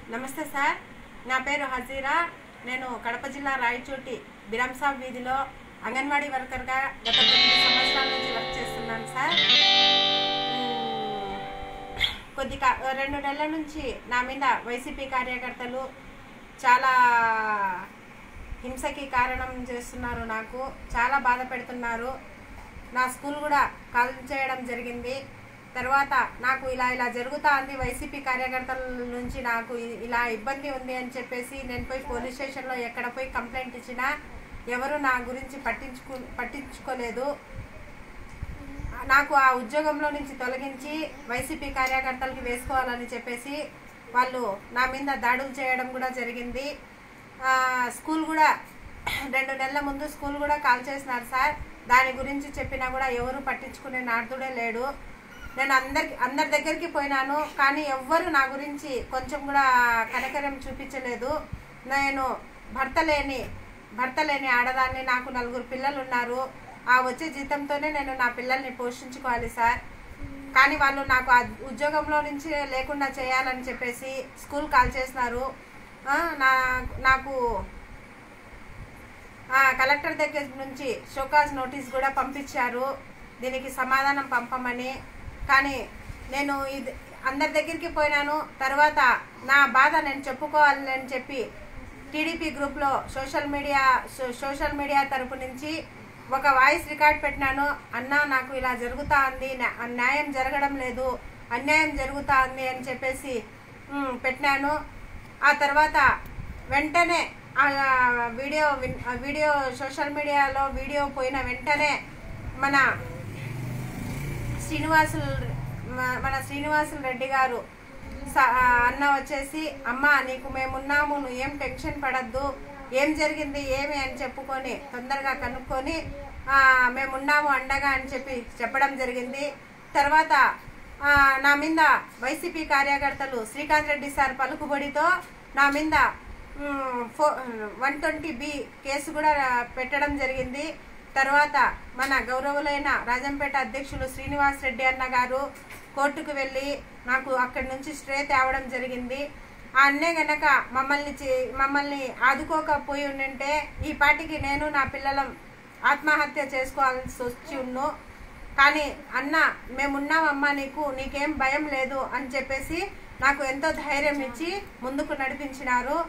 నమస్తే సార్ నా పేరు హజీరా నేను కడప జిల్లా రాయచోటి బిరంసాబ్ వీధిలో అంగన్వాడీ వర్కర్గా గత తొమ్మిది సంవత్సరాల నుంచి వర్క్ చేస్తున్నాను సార్ మ్మ్. కొద్ది కా- రెండు నెలల నుంచి నా మీద వైసీపీ కార్యకర్తలు చాలా హింసకి కారణం చేస్తున్నారు నాకు చాలా బాధ పెడుతున్నారు నా స్కూల్ కూడా కాల్ చేయడం జరిగింది తర్వాత నాకు ఇలా ఇలా జరుగుతా ఉంది వైసీపీ కార్యకర్తల నుంచి నాకు ఇ- ఇలా ఇబ్బంది ఉంది అని చెప్పేసి నేను పోయి పోలీస్ స్టేషన్లో ఎక్కడ పోయి కంప్లైంట్ ఇచ్చినా ఎవరు నా గురించి పట్టించుకు పట్టించుకోలేదు నాకు ఆ ఉద్యోగంలో నుంచి తొలగించి వైసీపీ కార్యకర్తలకి వేసుకోవాలని చెప్పేసి వాళ్ళు నా మీద దాడులు చేయడం కూడా జరిగింది ఆ, స్కూల్ కూడా రెండు నెలల ముందు స్కూల్ కూడా కాల్ చేసినారు సార్ దాని గురించి చెప్పినా కూడా ఎవరు పట్టించుకునే నార్దుడే లేడు నేను అందరికి అందరి దగ్గరికి పోయినాను కానీ ఎవ్వరు నా గురించి కొంచెం కూడా కనకరం చూపించలేదు నేను భర్త లేని భర్త లేని ఆడదాన్ని నాకు నలుగురు పిల్లలు ఉన్నారు ఆ వచ్చే జీతంతోనే నేను నా పిల్లల్ని పోషించుకోవాలి సార్ కానీ వాళ్ళు నాకు ఆ ఉద్యోగంలో నుంచి లేకుండా చేయాలని చెప్పేసి స్కూల్ కాల్ చేసినారు ఆ, నా నాకు ఆ, కలెక్టర్ దగ్గర నుంచి షోకాజ్ నోటీస్ కూడా పంపించారు దీనికి సమాధానం పంపమని కానీ నేను ఇది అందరి దగ్గరికి పోయినాను తర్వాత నా బాధ నేను చెప్పుకోవాలి అని చెప్పి టీడీపీ గ్రూప్లో social media so- social media తరపు నుంచి ఒక వాయిస్ రికార్డ్ పెట్టినాను అన్న నాకు ఇలా జరుగుతా ఉంది న్యా- న్యాయం జరగడం లేదు అన్యాయం జరుగుతా ఉంది అని చెప్పేసి ఉమ్, పెట్టినాను ఆ తర్వాత వెంటనే ఆ వీడియో విన్- ఆ వీడియో సోషల్ మీడియాలో వీడియో పోయిన వెంటనే మన శ్రీనివాసులు మ- మన శ్రీనివాసులు రెడ్డి గారు స- ఆ అన్న వచ్చేసి అమ్మ నీకు మేమున్నాము నువ్వు ఏం టెన్షన్ పడద్దు ఏం జరిగింది ఏమి అని చెప్పుకొని తొందరగా కనుక్కొని ఆ, మేమున్నాము అండగా అని చెప్పి చెప్పడం జరిగింది తర్వాత ఆ, నా మీద వైసీపీ కార్యకర్తలు శ్రీకాంత్ రెడ్డి సార్ పలుకుబడితో నా మీద వన్ ట్వంటీ బి కేసు కూడా పెట్టడం జరిగింది తర్వాత మన గౌరవులైన రాజంపేట అధ్యక్షులు శ్రీనివాస్ రెడ్డి అన్న గారు కోర్టుకు వెళ్ళి నాకు అక్కడి నుంచి స్ట్రే తేవడం జరిగింది ఆ అన్నే గనక మమ్మల్ని చే- మమ్మల్ని ఆదుకోకపోయి ఉండింటే ఈ పాటికి నేను నా పిల్లలం ఆత్మహత్య చేసుకోవాల్సి వచ్చి ఉన్ను కానీ అన్న మేమున్నామమ్మా నీకు నీకేం భయం లేదు అని చెప్పేసి నాకు ఎంతో ధైర్యం ఇచ్చి ముందుకు నడిపించినారు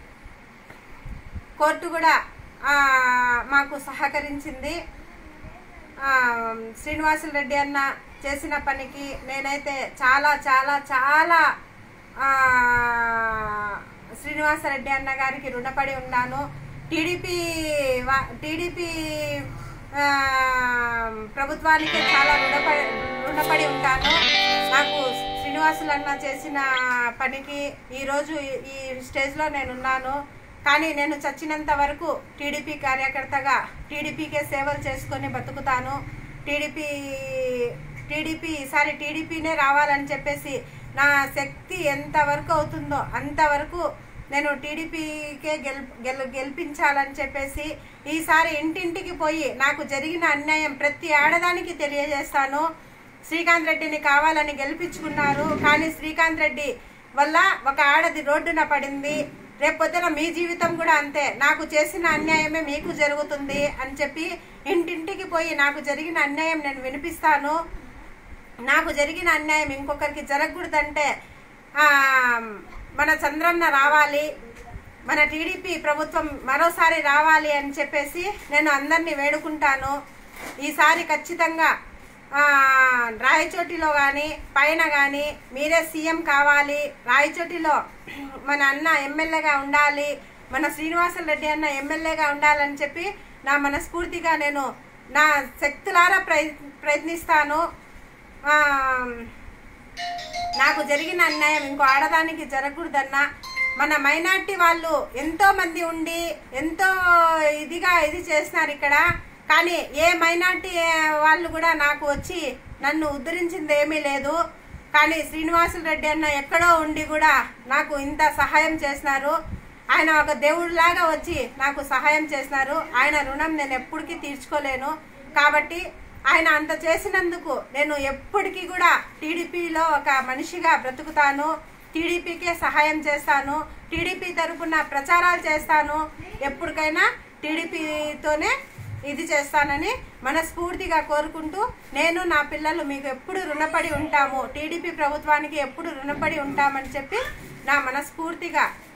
కోర్టు కూడా ఆ, మాకు సహకరించింది ఆ, శ్రీనివాసులు రెడ్డి అన్న చేసిన పనికి నేనైతే చాలా చాలా చాలా ఆ, శ్రీనివాసరెడ్డి అన్న గారికి రుణపడి ఉన్నాను టీడీపీ వా- టీడీపీ ఆ, ప్రభుత్వానికి చాలా రుణపడి రుణపడి ఉంటాను నాకు శ్రీనివాసులు అన్న చేసిన పనికి ఈరోజు ఈ- ఈ స్టేజ్లో నేనున్నాను కానీ నేను చచ్చినంత వరకు టీడీపీ కార్యకర్తగా టీడీపీకే సేవలు చేసుకొని బతుకుతాను టీడీపీ టీడీపీ ఈసారి టీడీపీనే రావాలని చెప్పేసి నా శక్తి ఎంతవరకు అవుతుందో అంతవరకు నేను టీడీపీకే గెల్ గెల్ గెలిపించాలని చెప్పేసి ఈసారి ఇంటింటికి పోయి నాకు జరిగిన అన్యాయం ప్రతి ఆడదానికి తెలియజేస్తాను శ్రీకాంత్ రెడ్డిని కావాలని గెలిపించుకున్నారు కానీ శ్రీకాంత్ రెడ్డి వల్ల ఒక ఆడది రోడ్డున పడింది రేపొద్దున మీ జీవితం కూడా అంతే నాకు చేసిన అన్యాయమే మీకు జరుగుతుంది అని చెప్పి ఇంటింటికి పోయి నాకు జరిగిన అన్యాయం నేను వినిపిస్తాను నాకు జరిగిన అన్యాయం ఇంకొకరికి జరగకూడదంటే ఆ, మన చంద్రన్న రావాలి మన టీడీపీ ప్రభుత్వం మరోసారి రావాలి అని చెప్పేసి నేను అందరినీ వేడుకుంటాను ఈసారి ఖచ్చితంగా ఆ, రాయచోటిలో కానీ పైన కానీ మీరే సీఎం కావాలి రాయచోటిలో మన అన్న ఎమ్మెల్యేగా ఉండాలి మన శ్రీనివాసులు రెడ్డి అన్న ఎమ్మెల్యేగా ఉండాలని చెప్పి నా మనస్ఫూర్తిగా నేను నా శక్తులారా ప్రయ ప్రయత్నిస్తాను ఆ, నాకు జరిగిన అన్యాయం ఇంకో ఆడదానికి జరగకూడదన్నా మన మైనార్టీ వాళ్ళు ఎంతో మంది ఉండి ఎంతో ఇదిగా ఇది చేస్తున్నారు ఇక్కడ కానీ ఏ మైనార్టీ వాళ్ళు కూడా నాకు వచ్చి నన్ను ఉద్ధరించింది ఏమీ లేదు కానీ శ్రీనివాసులు రెడ్డి అన్న ఎక్కడో ఉండి కూడా నాకు ఇంత సహాయం చేసినారు ఆయన ఒక దేవుడిలాగా వచ్చి నాకు సహాయం చేసినారు ఆయన రుణం నేను ఎప్పటికీ తీర్చుకోలేను కాబట్టి ఆయన అంత చేసినందుకు నేను ఎప్పటికీ కూడా టీడీపీలో ఒక మనిషిగా బ్రతుకుతాను టీడీపీకే సహాయం చేస్తాను టీడీపీ తరపున ప్రచారాలు చేస్తాను ఎప్పటికైనా టీడీపీతోనే ఇది చేస్తానని మనస్ఫూర్తిగా కోరుకుంటూ నేను నా పిల్లలు మీకు ఎప్పుడు రుణపడి ఉంటాము టీడీపీ ప్రభుత్వానికి ఎప్పుడు రుణపడి ఉంటామని చెప్పి నా మనస్ఫూర్తిగా